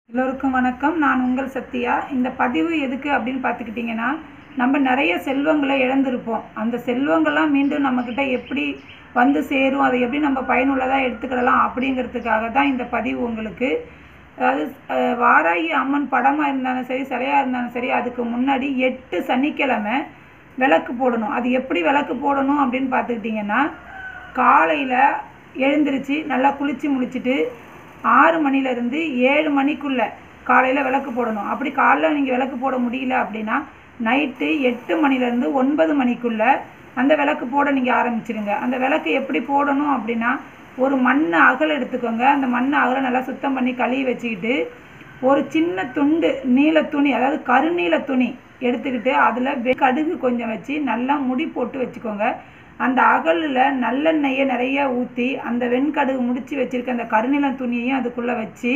எல்லோருக்கும் வணக்கம் நான் உங்கள் சத்யா இந்த பதிவு எதுக்கு அப்படின்னு பார்த்துக்கிட்டிங்கன்னா நம்ம நிறைய செல்வங்களை இழந்திருப்போம் அந்த செல்வங்கள்லாம் மீண்டும் நம்மக்கிட்ட எப்படி வந்து சேரும் அதை எப்படி நம்ம பயனுள்ளதாக எடுத்துக்கிடலாம் அப்படிங்கிறதுக்காக தான் இந்த பதிவு உங்களுக்கு அதாவது அஹ், வாராகி அம்மன் படமாக இருந்தாலும் சரி சிலையாக இருந்தாலும் சரி அதுக்கு முன்னாடி எட்டு சனிக்கிழமை விளக்கு போடணும் அது எப்படி விளக்கு போடணும் அப்படின்னு பார்த்துக்கிட்டிங்கன்னா காலையில் எழுந்திருச்சு நல்லா குளித்து முடிச்சிட்டு ஆறு மணிலேருந்து ஏழு மணிக்குள்ளே காலையில் விளக்கு போடணும் அப்படி காலைல நீங்கள் விளக்கு போட முடியல அப்படின்னா நைட்டு எட்டு மணிலேருந்து ஒன்பது மணிக்குள்ளே அந்த விளக்கு போட நீங்கள் ஆரம்பிச்சிடுங்க அந்த விளக்கு எப்படி போடணும் அப்படின்னா ஒரு மண் அகல் எடுத்துக்கோங்க அந்த மண் அகலை நல்லா சுத்தம் பண்ணி கழுவி வச்சுக்கிட்டு ஒரு சின்ன துண்டு நீல துணி அதாவது கருநீல துணி எடுத்துக்கிட்டு அதில் கடுகு கொஞ்சம் வச்சு நல்லா முடி போட்டு வச்சுக்கோங்க அந்த அகலில் நல்லெண்ணெயை நிறைய ஊற்றி அந்த வெண்கடுகு முடிச்சு வச்சிருக்க அந்த கருநீலம் துணியையும் அதுக்குள்ளே வச்சு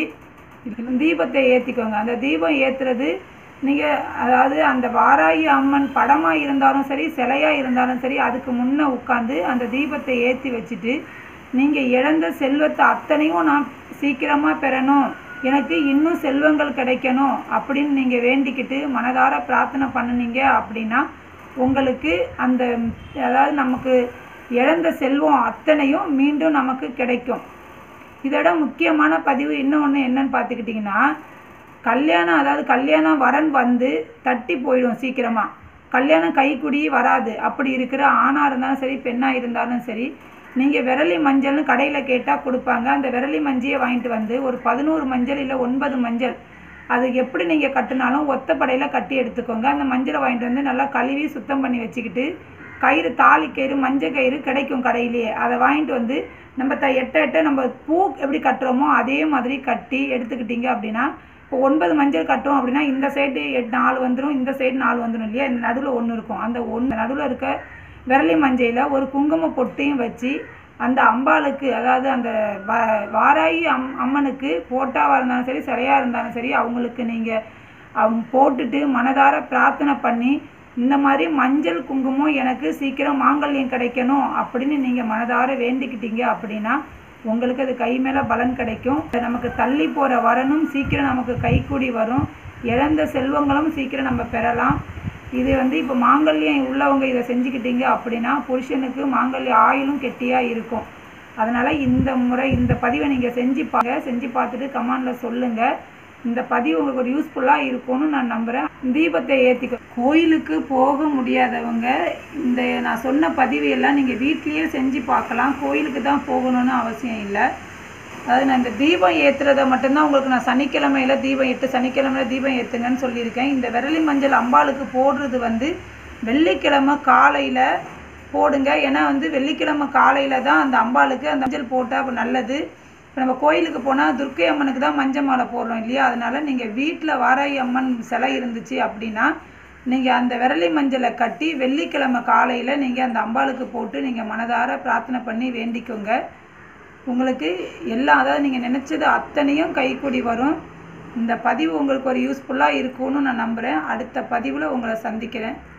தீபத்தை ஏற்றிக்கோங்க அந்த தீபம் ஏற்றுறது நீங்கள் அதாவது அந்த வாராகி அம்மன் படமாக இருந்தாலும் சரி சிலையாக இருந்தாலும் சரி அதுக்கு முன்னே உட்காந்து அந்த தீபத்தை ஏற்றி வச்சுட்டு நீங்கள் இழந்த செல்வத்தை அத்தனையும் நான் சீக்கிரமாக பெறணும் எனக்கு இன்னும் செல்வங்கள் கிடைக்கணும் அப்படின்னு நீங்கள் வேண்டிக்கிட்டு மனதார பிரார்த்தனை பண்ணுனீங்க அப்படின்னா உங்களுக்கு அந்த அதாவது நமக்கு இழந்த செல்வம் அத்தனையும் மீண்டும் நமக்கு கிடைக்கும் இதோட முக்கியமான பதிவு இன்னொன்று என்னன்னு பார்த்துக்கிட்டிங்கன்னா கல்யாணம் அதாவது கல்யாணம் வரன் வந்து தட்டி போயிடும் சீக்கிரமாக கல்யாணம் கைக்குடி வராது அப்படி இருக்கிற ஆணாக இருந்தாலும் சரி பெண்ணாக இருந்தாலும் சரி நீங்கள் விரலி மஞ்சள்னு கடையில் கேட்டால் கொடுப்பாங்க அந்த விரலி மஞ்சையை வாங்கிட்டு வந்து ஒரு பதினோரு மஞ்சள் இல்லை ஒன்பது மஞ்சள் அது எப்படி நீங்கள் கட்டினாலும் ஒத்தப்படையில் கட்டி எடுத்துக்கோங்க அந்த மஞ்சளை வாங்கிட்டு வந்து நல்லா கழுவி சுத்தம் பண்ணி வச்சுக்கிட்டு கயிறு தாலி கயிறு மஞ்சள் கயிறு கிடைக்கும் கடையிலேயே அதை வாங்கிட்டு வந்து நம்ம த எட்ட எட்ட நம்ம பூ எப்படி கட்டுறோமோ அதே மாதிரி கட்டி எடுத்துக்கிட்டீங்க அப்படின்னா இப்போ ஒன்பது மஞ்சள் கட்டுறோம் அப்படின்னா இந்த சைடு எட்டு நாலு வந்துடும் இந்த சைடு நாலு வந்துடும் இல்லையா இந்த நடுவில் ஒன்று இருக்கும் அந்த ஒன்று நடுவில் இருக்க விரலி மஞ்சையில் ஒரு குங்கும பொட்டையும் வச்சு அந்த அம்பாளுக்கு அதாவது அந்த வ வாராகி அம் அம்மனுக்கு போட்டாவாக இருந்தாலும் சரி சிலையாக இருந்தாலும் சரி அவங்களுக்கு நீங்கள் அவங்க போட்டுட்டு மனதார பிரார்த்தனை பண்ணி இந்த மாதிரி மஞ்சள் குங்குமம் எனக்கு சீக்கிரம் மாங்கல்யம் கிடைக்கணும் அப்படின்னு நீங்கள் மனதார வேண்டிக்கிட்டீங்க அப்படின்னா உங்களுக்கு அது கை மேலே பலன் கிடைக்கும் நமக்கு தள்ளி போகிற வரனும் சீக்கிரம் நமக்கு கைக்கூடி வரும் இழந்த செல்வங்களும் சீக்கிரம் நம்ம பெறலாம் இது வந்து இப்போ மாங்கல்யம் உள்ளவங்க இதை செஞ்சுக்கிட்டீங்க அப்படின்னா புருஷனுக்கு மாங்கல்ய ஆயிலும் கெட்டியாக இருக்கும் அதனால் இந்த முறை இந்த பதிவை நீங்கள் செஞ்சு பாருங்க செஞ்சு பார்த்துட்டு கமெண்டில் சொல்லுங்கள் இந்த பதிவு உங்களுக்கு ஒரு யூஸ்ஃபுல்லாக இருக்கும்னு நான் நம்புகிறேன் தீபத்தை ஏற்றிக்க கோயிலுக்கு போக முடியாதவங்க இந்த நான் சொன்ன பதிவு எல்லாம் நீங்கள் வீட்லேயே செஞ்சு பார்க்கலாம் கோயிலுக்கு தான் போகணும்னு அவசியம் இல்லை அதாவது நான் இந்த தீபம் ஏற்றுறதை மட்டும்தான் உங்களுக்கு நான் சனிக்கிழமையில தீபம் எட்டு சனிக்கிழமையில தீபம் ஏற்றுங்கன்னு சொல்லியிருக்கேன் இந்த விரலி மஞ்சள் அம்பாளுக்கு போடுறது வந்து வெள்ளிக்கிழமை காலையில் போடுங்க ஏன்னா வந்து வெள்ளிக்கிழமை காலையில் தான் அந்த அம்பாளுக்கு அந்த மஞ்சள் போட்டால் நல்லது இப்போ நம்ம கோயிலுக்கு போனால் துர்க்கை அம்மனுக்கு தான் மஞ்சள் மாலை போடுறோம் இல்லையா அதனால நீங்கள் வீட்டில் வாராகி அம்மன் சிலை இருந்துச்சு அப்படின்னா நீங்கள் அந்த விரலி மஞ்சளை கட்டி வெள்ளிக்கிழமை காலையில் நீங்கள் அந்த அம்பாளுக்கு போட்டு நீங்கள் மனதார பிரார்த்தனை பண்ணி வேண்டிக்கோங்க உங்களுக்கு எல்லாம் அதாவது நீங்கள் நினச்சது அத்தனையும் கைக்கூடி வரும் இந்த பதிவு உங்களுக்கு ஒரு யூஸ்ஃபுல்லாக இருக்கும்னு நான் நம்புகிறேன் அடுத்த பதிவில் உங்களை சந்திக்கிறேன்